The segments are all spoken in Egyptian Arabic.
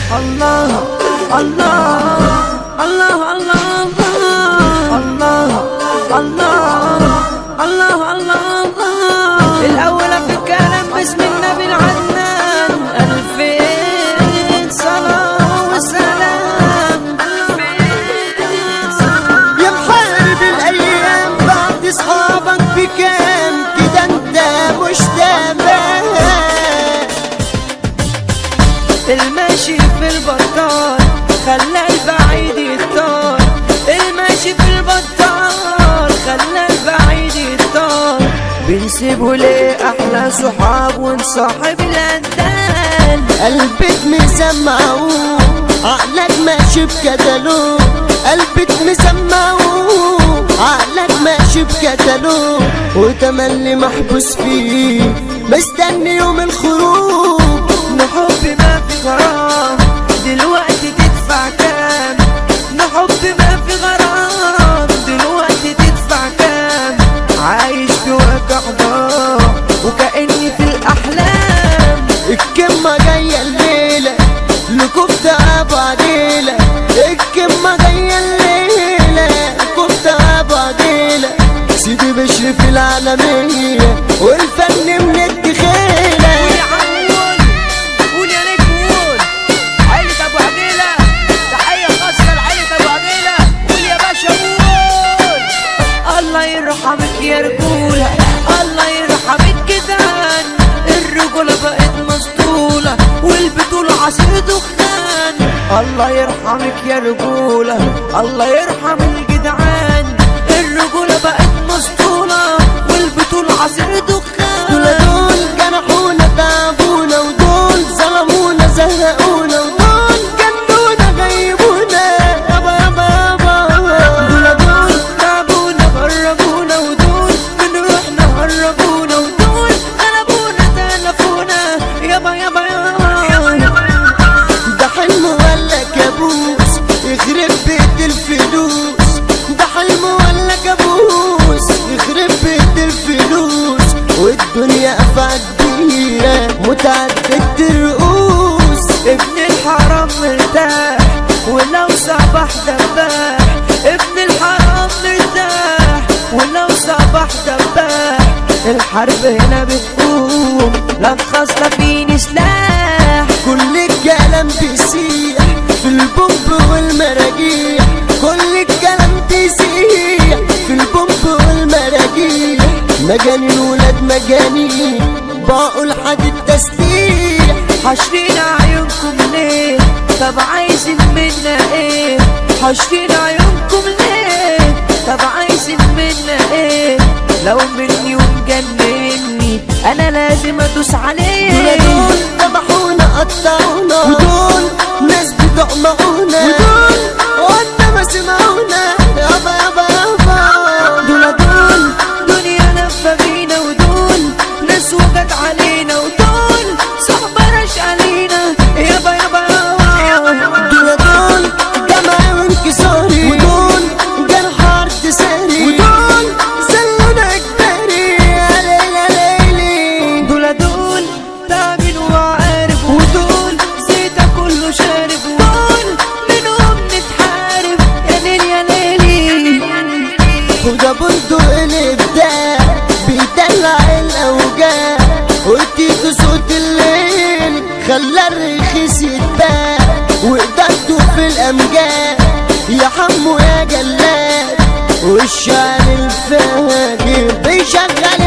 الله الله الله الله الله الله الله الله الأول في الكلام باسم النبي العدنان ألفين صلاة وسلام ألفين صلاة يا محارب الايام بعد اصحابك بكام كده انت مش تمام الماشي في البطال خلى البعيد يطار الماشي في البطال خلى البعيد يطار بنسيبه ليه احلى صحاب ونصاحب الاندال قلبك مسمعوه عقلك ماشي بكتالوج قلبك مسمعوه عقلك ماشي بكتالوج وتملي محبوس فيه مستني يوم الخروج نحب ما في غرام دلوقتي تدفع كام نحب ما في غرام دلوقتي تدفع كام عايش في واقع ضاع وكأني في الأحلام الكمة جاية الليلة لكفتة أبو عديلة الكمة جاية الليلة لكفتة أبو عديلة سيدي بشر في العالمية والفن من الدخيلة يا عمول قول يا ريت قول عيلة أبو عديلة تحية خاصة لعيلة أبو عديلة قول يا باشا قول الله يرحمك يا رجولة الله يرحمك جدعان الرجولة بقت مسطولة والبطولة عصير دخان الله يرحمك يا رجولة الله يرحم الجدعان الرجولة بقت مسطولة والبطولة عصير دول دخان دول جرحونا تعبونا ودول ظلمونا زهقونا ودول جنونا غيبونا يابا يابا يابا دول دول تعبونا غربونا ودول من روحنا هربونا ودول غلبونا تلفونا يابا يابا يابا ده حلم ولا كابوس يخرب بيت الفلوس ده حلم ولا كابوس يخرب بيت الفلوس والدنيا أفعى كبيرة متعددة الرؤوس ابن الحرام مرتاح ولو صبح دباح ابن الحرام مرتاح ولو صبح دباح الحرب هنا بتقوم لا خاص لا فيني سلاح كل الكلام بيسيح في البومب والمراجيح كل الكلام بيسيح في البومب والمراجيح مجانين ولاد مجانين باقوا لحد التسليح حاشرين عيونكم ليه طب عايزين منا ايه حاشرين عيونكم ليه طب عايزين منا ايه لو مني ومجنني انا لازم ادوس دول عليه دول ذبحونا قطعونا ودول ناس بتقمعونا ودول قلنا ما سمعونا يابا يابا يابا دول دول دنيا لفة بينا ودول ناس وجت علينا ودول صحبة رش علينا يابا يابا يابا دول دول جمع وانكساري ودول جرح عرض ساري ودول زلونا اجباري يا ليل يا ليلي دول دول تعبين وعارف ودول زيتا كله شارب ودول منهم نتحارب يا ليل يا ليلي وده بندق الابداع بيدلع الاوجاع واديته صوت الليل خلى الرخيص يتباع وقدرته في الامجاد يا حمو يا جلاد والشعر الفاجر بيشغل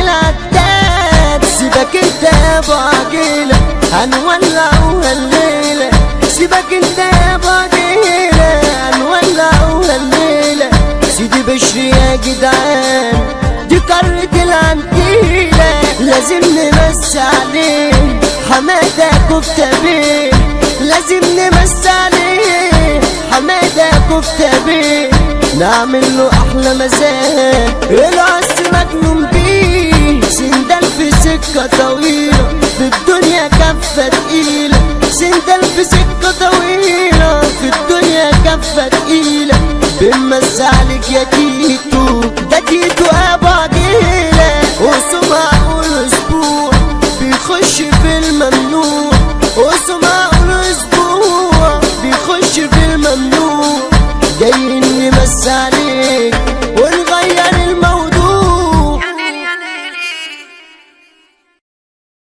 العداد سيبك انت يا ابو عجيله هنولعوها الليله سيبك انت يا ابو عجيله هنولعوها الليله سيدي بشري يا جدعان دي قارة العنتيلة لازم نمس عليه حمادة كفتة بيه لازم نمس عليه حمادة كفتة بيه نعمل له أحلى مزاج العز مجنون بيه سندال في سكة طويلة في الدنيا كفة تقيلة سندال في سكة طويلة في الدنيا كفة تقيلة بنمس عليك يا تيتو ده تيتو ابو عجيلة وسمع كل اسبوع بيخش في الممنوع وسمع كل اسبوع عليك